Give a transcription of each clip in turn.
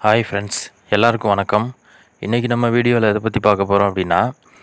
hi friends எல்லாருக்கும் வணக்கம் இன்றைக்கி நம்ம வீடியோவில் எதை பற்றி பார்க்க போகிறோம் அப்படின்னா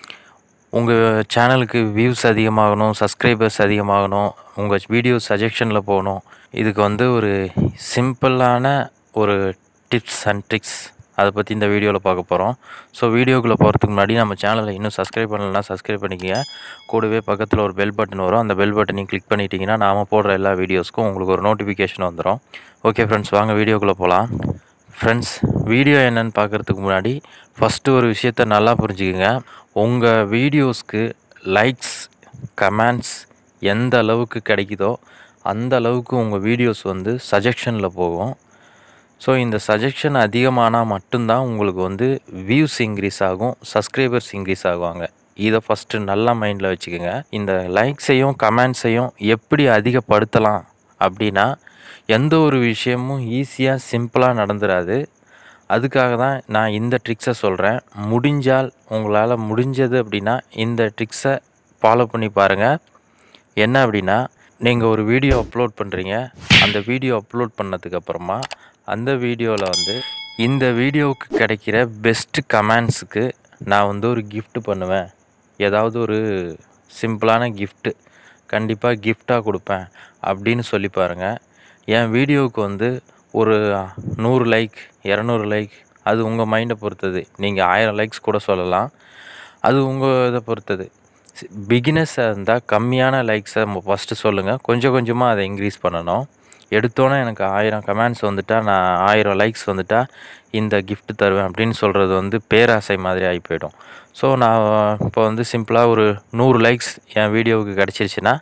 உங்கள் சேனலுக்கு வியூஸ் அதிகமாகணும் சப்ஸ்கிரைபர்ஸ் அதிகமாகணும் உங்கள் வீடியோ சஜஷனில் போகணும் இதுக்கு வந்து ஒரு சிம்பிளான ஒரு டிப்ஸ் அண்ட் ட்ரிக்ஸ் அதை பற்றி இந்த வீடியோவில் பார்க்க போகிறோம் ஸோ வீடியோக்குள்ளே போகிறதுக்கு முன்னாடி நம்ம சேனலை இன்னும் சப்ஸ்கிரைப் பண்ணலைன்னா சப்ஸ்கிரைப் பண்ணிக்கங்க கூடவே பக்கத்தில் ஒரு பெல் பட்டன் வரும் அந்த பெல் பட்டனையும் கிளிக் பண்ணிட்டீங்கன்னா நாம் போடுற எல்லா வீடியோஸ்க்கும் உங்களுக்கு ஒரு நோட்டிஃபிகேஷன் வந்துடும் ஓகே ஃப்ரெண்ட்ஸ் வாங்க வீடியோக்குள்ளே போகலாம் ஃப்ரெண்ட்ஸ் வீடியோ என்னன்னு பார்க்குறதுக்கு முன்னாடி ஃபஸ்ட்டு ஒரு விஷயத்த நல்லா புரிஞ்சுக்கங்க உங்கள் வீடியோஸ்க்கு லைக்ஸ் கமெண்ட்ஸ் எந்த அளவுக்கு கிடைக்குதோ அந்த அளவுக்கு உங்கள் வீடியோஸ் வந்து சஜஷனில் போகும் ஸோ இந்த சஜஷன் அதிகமானால் மட்டும்தான் உங்களுக்கு வந்து வியூஸ் இன்க்ரீஸ் ஆகும் சப்ஸ்கிரைபர்ஸ் இன்க்ரீஸ் ஆகுவாங்க இதை ஃபஸ்ட்டு நல்லா மைண்டில் வச்சுக்கோங்க இந்த லைக்ஸையும் கமெண்ட்ஸையும் எப்படி அதிகப்படுத்தலாம் அப்படின்னா எந்த ஒரு விஷயமும் ஈஸியாக சிம்பிளாக நடந்துராது அதுக்காக தான் நான் இந்த ட்ரிக்ஸை சொல்கிறேன் முடிஞ்சால் உங்களால் முடிஞ்சது அப்படின்னா இந்த ட்ரிக்ஸை ஃபாலோ பண்ணி பாருங்கள் என்ன அப்படின்னா நீங்கள் ஒரு வீடியோ அப்லோட் பண்ணுறீங்க அந்த வீடியோ அப்லோட் பண்ணதுக்கப்புறமா அந்த வீடியோவில் வந்து இந்த வீடியோவுக்கு கிடைக்கிற பெஸ்ட்டு கமெண்ட்ஸுக்கு நான் வந்து ஒரு gift பண்ணுவேன் ஏதாவது ஒரு சிம்பிளான கிஃப்ட்டு கண்டிப்பாக கிஃப்டாக கொடுப்பேன் அப்படின்னு சொல்லி பாருங்கள் என் வீடியோவுக்கு வந்து ஒரு நூறு லைக் இரநூறு லைக் அது உங்கள் மைண்டை பொறுத்தது நீங்கள் ஆயிரம் லைக்ஸ் கூட சொல்லலாம் அது உங்கள் இதை பொறுத்தது பிகினர்ஸாக இருந்தால் கம்மியான லைக்ஸை ஃபஸ்ட்டு சொல்லுங்கள் கொஞ்சம் கொஞ்சமாக அதை இன்க்ரீஸ் பண்ணணும் எடுத்தோன்னே எனக்கு ஆயிரம் கமெண்ட்ஸ் வந்துட்டா நான் ஆயிரம் லைக்ஸ் வந்துட்டா இந்த gift தருவேன் அப்படின்னு சொல்கிறது வந்து பேராசை மாதிரி ஆகி போயிடும் ஸோ நான் இப்போ வந்து சிம்பிளாக ஒரு நூறு லைக்ஸ் என் வீடியோவுக்கு கிடச்சிருச்சுன்னா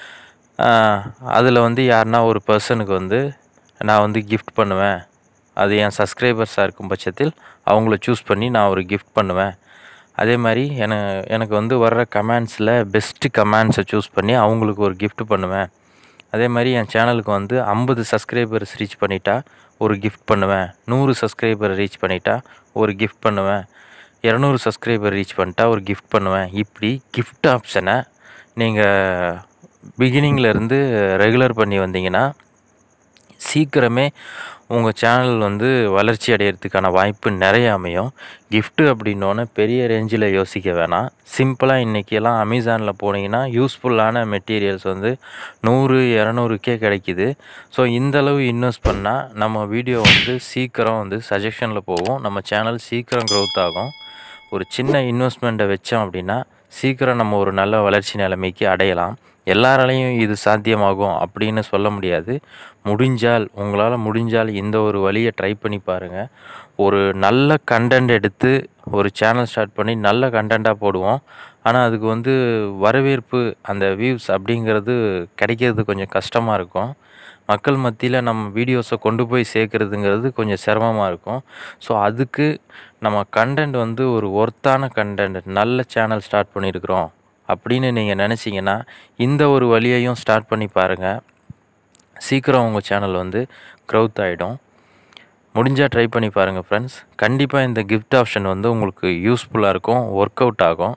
அதில் வந்து யாருன்னா ஒரு பர்சனுக்கு வந்து நான் வந்து gift பண்ணுவேன் அது என் சப்ஸ்கிரைபர்ஸாக இருக்கும் பட்சத்தில் அவங்கள சூஸ் பண்ணி நான் ஒரு gift பண்ணுவேன் அதே மாதிரி என எனக்கு வந்து வர்ற கமெண்ட்ஸில் பெஸ்ட்டு கமெண்ட்ஸை சூஸ் பண்ணி அவங்களுக்கு ஒரு gift பண்ணுவேன் அதே மாதிரி என் சேனலுக்கு வந்து ஐம்பது சப்ஸ்கிரைபர்ஸ் ரீச் பண்ணிட்டா ஒரு gift பண்ணுவேன் நூறு சப்ஸ்கிரைபர் ரீச் பண்ணிட்டா ஒரு gift பண்ணுவேன் இரநூறு சப்ஸ்கிரைபர் ரீச் பண்ணிட்டா ஒரு gift பண்ணுவேன் இப்படி gift ஆப்ஷனை நீங்கள் பிகினிங்கில் இருந்து ரெகுலர் பண்ணி வந்தீங்கன்னா சீக்கிரமே உங்கள் சேனல் வந்து வளர்ச்சி அடையிறதுக்கான வாய்ப்பு நிறைய அமையும் கிஃப்ட்டு அப்படின்னோன்னு பெரிய ரேஞ்சில் யோசிக்க வேணாம் சிம்பிளாக இன்றைக்கியெல்லாம் அமேசானில் போனீங்கன்னா யூஸ்ஃபுல்லான மெட்டீரியல்ஸ் வந்து நூறு இரநூறுக்கே கிடைக்கிது ஸோ இந்தளவு இன்வெஸ்ட் பண்ணால் நம்ம வீடியோ வந்து சீக்கிரம் வந்து சஜஷனில் போகும் நம்ம சேனல் சீக்கிரம் க்ரோத் ஆகும் ஒரு சின்ன இன்வெஸ்ட்மெண்ட்டை வச்சோம் அப்படின்னா சீக்கிரம் நம்ம ஒரு நல்ல வளர்ச்சி நிலைமைக்கு அடையலாம் எல்லாராலையும் இது சாத்தியமாகும் அப்படின்னு சொல்ல முடியாது முடிஞ்சால் உங்களால் முடிஞ்சால் இந்த ஒரு வழியை ட்ரை பண்ணி பாருங்கள் ஒரு நல்ல கண்டென்ட் எடுத்து ஒரு சேனல் ஸ்டார்ட் பண்ணி நல்ல கண்டென்ட்டாக போடுவோம் ஆனால் அதுக்கு வந்து வரவேற்பு அந்த வியூஸ் அப்படிங்கிறது கிடைக்கிறது கொஞ்சம் கஷ்டமாக இருக்கும் மக்கள் மத்தியில் நம்ம வீடியோஸை கொண்டு போய் சேர்க்குறதுங்கிறது கொஞ்சம் சிரமமாக இருக்கும் ஸோ அதுக்கு நம்ம கண்டென்ட் வந்து ஒரு ஒர்த்தான கண்டென்ட் நல்ல சேனல் ஸ்டார்ட் பண்ணியிருக்கிறோம் அப்படின்னு நீங்கள் நினச்சிங்கன்னா இந்த ஒரு வழியையும் ஸ்டார்ட் பண்ணி பாருங்கள் சீக்கிரம் உங்கள் சேனல் வந்து க்ரௌத் ஆகிடும் முடிஞ்சால் ட்ரை பண்ணி பாருங்கள் ஃப்ரெண்ட்ஸ் கண்டிப்பாக இந்த கிஃப்ட் ஆப்ஷன் வந்து உங்களுக்கு யூஸ்ஃபுல்லாக இருக்கும் ஒர்க் அவுட் ஆகும்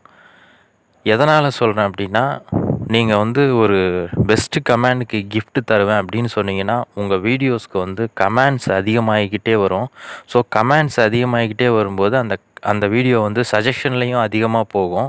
எதனால் சொல்கிறேன் அப்படின்னா நீங்கள் வந்து ஒரு பெஸ்ட்டு கமெண்டுக்கு gift தருவேன் அப்படின்னு சொன்னீங்கன்னா உங்கள் வீடியோஸ்க்கு வந்து கமெண்ட்ஸ் அதிகமாகிக்கிட்டே வரும் ஸோ கமெண்ட்ஸ் அதிகமாகிக்கிட்டே வரும்போது அந்த அந்த வீடியோ வந்து சஜஷன்லேயும் அதிகமாக போகும்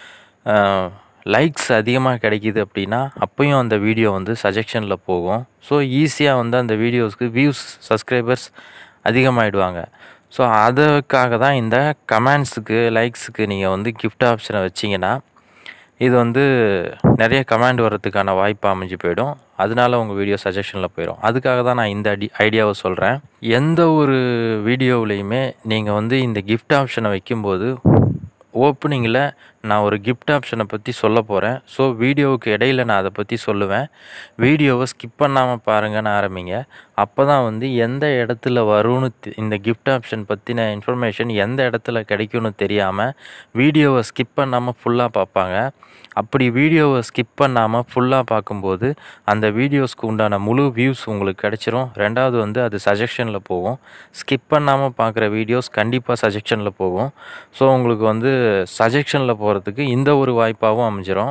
லைக்ஸ் அதிகமாக கிடைக்கிது அப்படின்னா அப்பயும் அந்த வீடியோ வந்து சஜஷனில் போகும் ஸோ ஈஸியாக வந்து அந்த வீடியோஸ்க்கு வியூஸ் சப்ஸ்கிரைபர்ஸ் அதிகமாகிடுவாங்க ஸோ அதுக்காக தான் இந்த கமெண்ட்ஸுக்கு லைக்ஸுக்கு நீங்கள் வந்து gift ஆப்ஷனை வச்சிங்கன்னா இது வந்து நிறைய கமெண்ட் வர்றதுக்கான வாய்ப்பு அமைஞ்சு போயிடும் அதனால உங்கள் வீடியோ சஜஷனில் போயிடும் அதுக்காக தான் நான் இந்த அடி ஐடியாவை சொல்கிறேன் எந்த ஒரு வீடியோவிலையுமே நீங்கள் வந்து இந்த gift ஆப்ஷனை வைக்கும்போது ஓப்பனிங்கில் நான் ஒரு gift ஆப்ஷனை பற்றி சொல்ல போகிறேன் ஸோ வீடியோவுக்கு இடையில நான் அதை பற்றி சொல்லுவேன் வீடியோவை ஸ்கிப் பண்ணாமல் பாருங்கன்னு ஆரம்பிங்க அப்போ தான் வந்து எந்த இடத்துல வரும்னு தெ- இந்த gift ஆப்ஷன் பற்றின இன்ஃபர்மேஷன் எந்த இடத்துல கிடைக்கும்னு தெரியாமல் வீடியோவை ஸ்கிப் பண்ணாமல் ஃபுல்லாக பார்ப்பாங்க அப்படி வீடியோவை ஸ்கிப் பண்ணாமல் ஃபுல்லாக பார்க்கும்போது அந்த வீடியோஸ்க்கு உண்டான முழு வியூஸ் உங்களுக்கு கிடைச்சிரும் ரெண்டாவது வந்து அது சஜஷனில் போகும் ஸ்கிப் பண்ணாமல் பார்க்குற வீடியோஸ் கண்டிப்பாக சஜஷனில் போகும் ஸோ உங்களுக்கு வந்து சஜஷனில் போகிறதுக்கு இந்த ஒரு வாய்ப்பாகவும் அமைஞ்சிரும்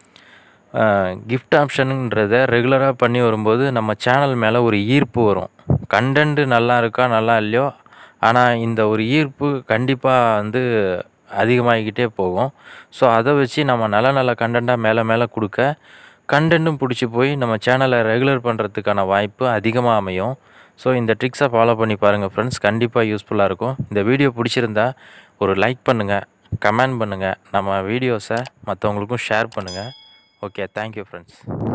கிஃப்ட் ஆப்ஷனுன்றதை ரெகுலராக பண்ணி வரும்போது நம்ம சேனல் மேலே ஒரு ஈர்ப்பு வரும் கண்டென்ட்டு நல்லா இருக்கா நல்லா இல்லையோ ஆனால் இந்த ஒரு ஈர்ப்பு கண்டிப்பாக வந்து அதிகமாகிக்கிட்டே போகும் ஸோ அதை வச்சு நம்ம நல்ல நல்ல கண்டென்ட்டாக மேலே மேலே கொடுக்க கண்டென்ட்டும் பிடிச்சி போய் நம்ம சேனலை ரெகுலர் பண்ணுறதுக்கான வாய்ப்பு அதிகமாக அமையும் ஸோ இந்த ட்ரிக்ஸை ஃபாலோ பண்ணி பாருங்கள் ஃப்ரெண்ட்ஸ் கண்டிப்பாக யூஸ்ஃபுல்லாக இருக்கும் இந்த வீடியோ பிடிச்சிருந்தா ஒரு லைக் பண்ணுங்கள் கமெண்ட் பண்ணுங்கள் நம்ம வீடியோஸை மற்றவங்களுக்கும் ஷேர் பண்ணுங்கள் ஓகே தேங்க்யூ ஃப்ரெண்ட்ஸ்